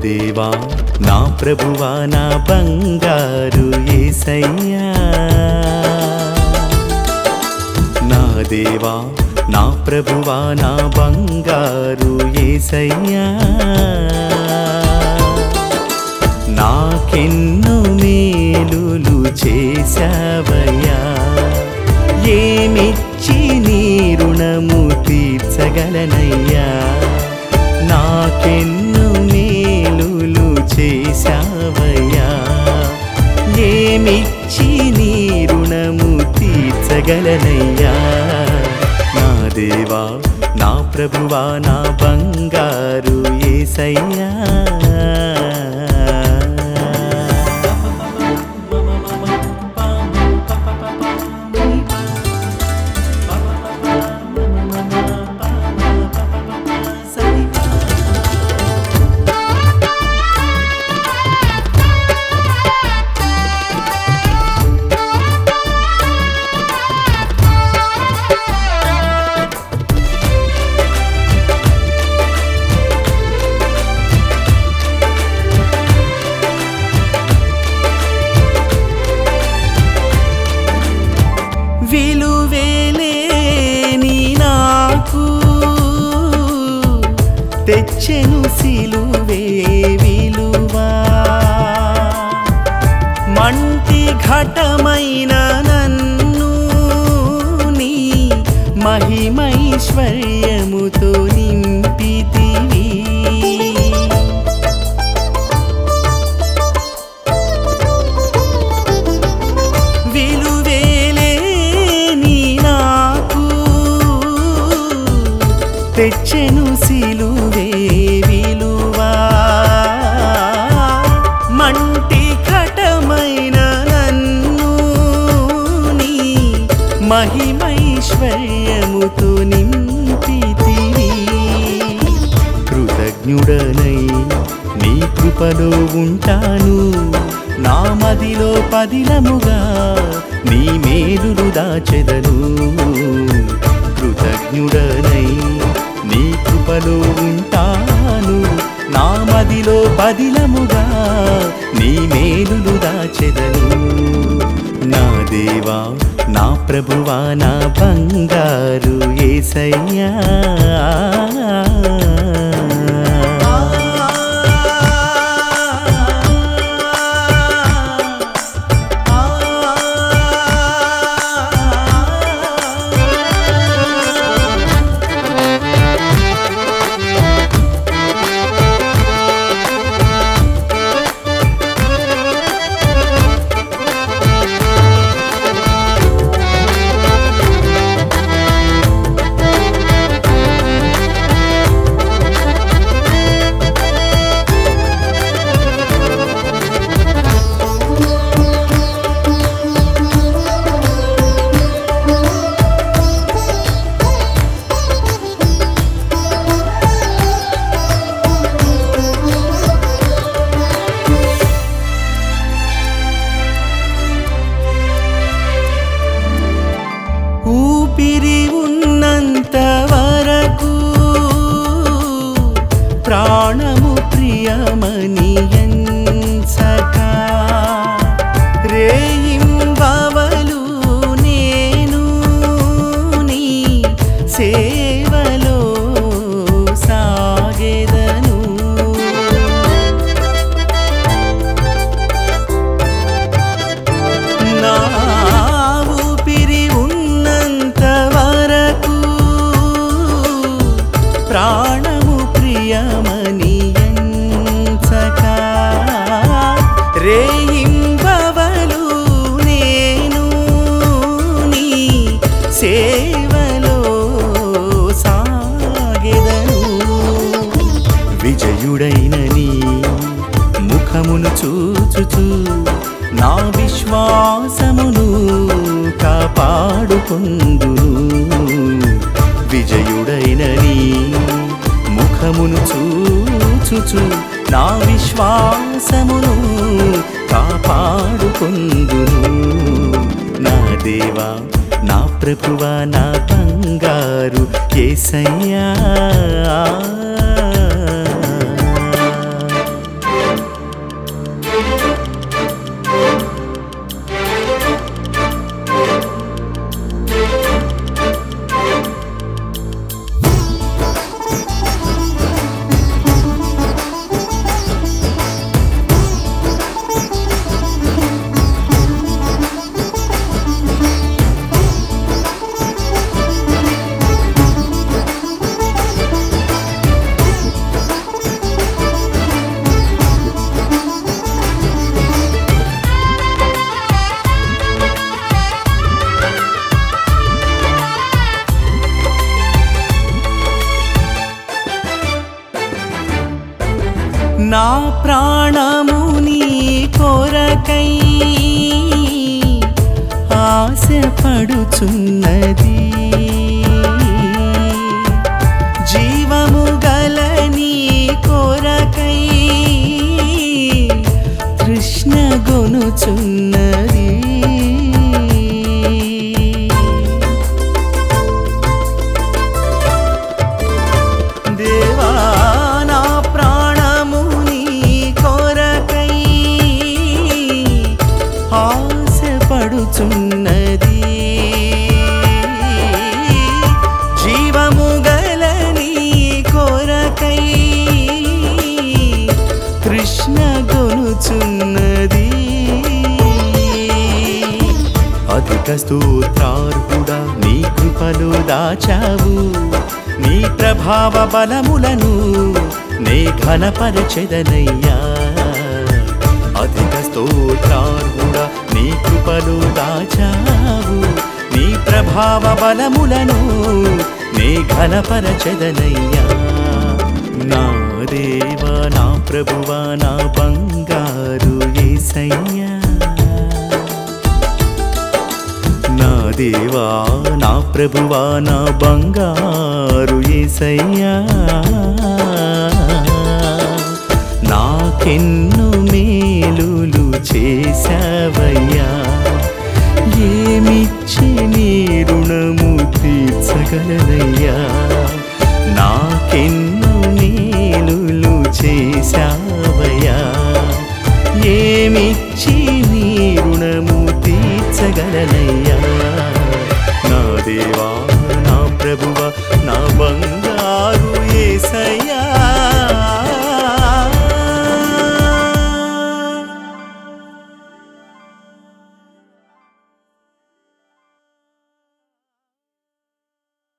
దేవా నా ప్రభువా నా బంగారు ఏసయ్యా నా దేవా నా ప్రభువా నా బంగారు ఏసయ్యా నాకెన్నో మేలులు చేశావయ్యా ఏమిచ్చి నీ రుణము తీర్చగలనయ్యా నాకెన్నో మేలులు చేశావయ్యా ఏమిచ్చి నీ రుణము తీర్చగలనయ్యా నా దేవా నా ప్రభువా నా బంగారు ఏసయ్యా విలువేలేని నాకు తెచ్చెను సిలువే విలువా మంటి ఘటమైన నన్ను నీ మహిమైశ్వర్యముతో నింపితివి విలువేలేని నాకు తెచ్చెను సిలువే విలువా మంటి కటమైన నన్ను నీ మహిమైశ్వర్యముతో నింపితివి కృతజ్ఞుడనై నీ కృపలో ఉంటాను నా మదిలో పదిలముగా నీ మేలులు దాచెదను కృతజ్ఞుడనై నీ కృపలో ఉంటాను నా మదిలో పదిలముగా నీ మేలులు దాచెదను నా దేవా నా ప్రభువా నా బంగారు ఏసయ్యా ఊపిరి ఉన్నంత వరకు ప్రాణము ప్రియమని ఎంచక రేయింబవలు నేను నీ సేవలో సాగెదను నా ఊపిరి ఉన్నంత వరకు ప్రాణము ప్రియమని ఎంచక రేయింబవలు నేను నీ సేవలో సాగెదను విజయుడైన నీ ముఖమును చూచుచు నా విశ్వాసమును కాపాడుకొందును విజయుడైన నీ ముఖమును చూచుచు నా విశ్వాసమును కాపాడుకొందును నా దేవా నా ప్రభువా నా బంగారు ఏసయ్యా నా ప్రాణము నీ కొరకై ఆశపడుచున్నది జీవము గల నీ కొరకై కృష్ణ గొనుచున్నది దేవా నా ప్రాణము నీ కొరకై ఆశపడుచున్నది జీవము గల నీ కొరకై కృష్ణ గొనుచున్నది అధిక స్తోత్రార్హుడా నీ కృపలో దాచావు నీ ప్రభావ బలములను నే ఘనపరచెదనయ్యా అధిక స్తోత్రార్హుడా నీ కృపలో దాచావు నీ ప్రభావ బలములను నే ఘనపరచెదనయ్యా నా దేవా నా ప్రభువా నా బంగారు ఏసయ్యా నా దేవా నా ప్రభువా నా బంగారు ఏసయ్యా నాకెన్ను మేలులు చేశావయ్యా ఏమిచ్చి నీ రుణము తీర్చగలనయ్యా నాకెన్ను మేలులు చేశావయ్యా ఏమిచ్చి నీ రుణము తీర్చగలనయ్యా నా దేవా నా ప్రభువ నా బంగారు ఏసయ్యా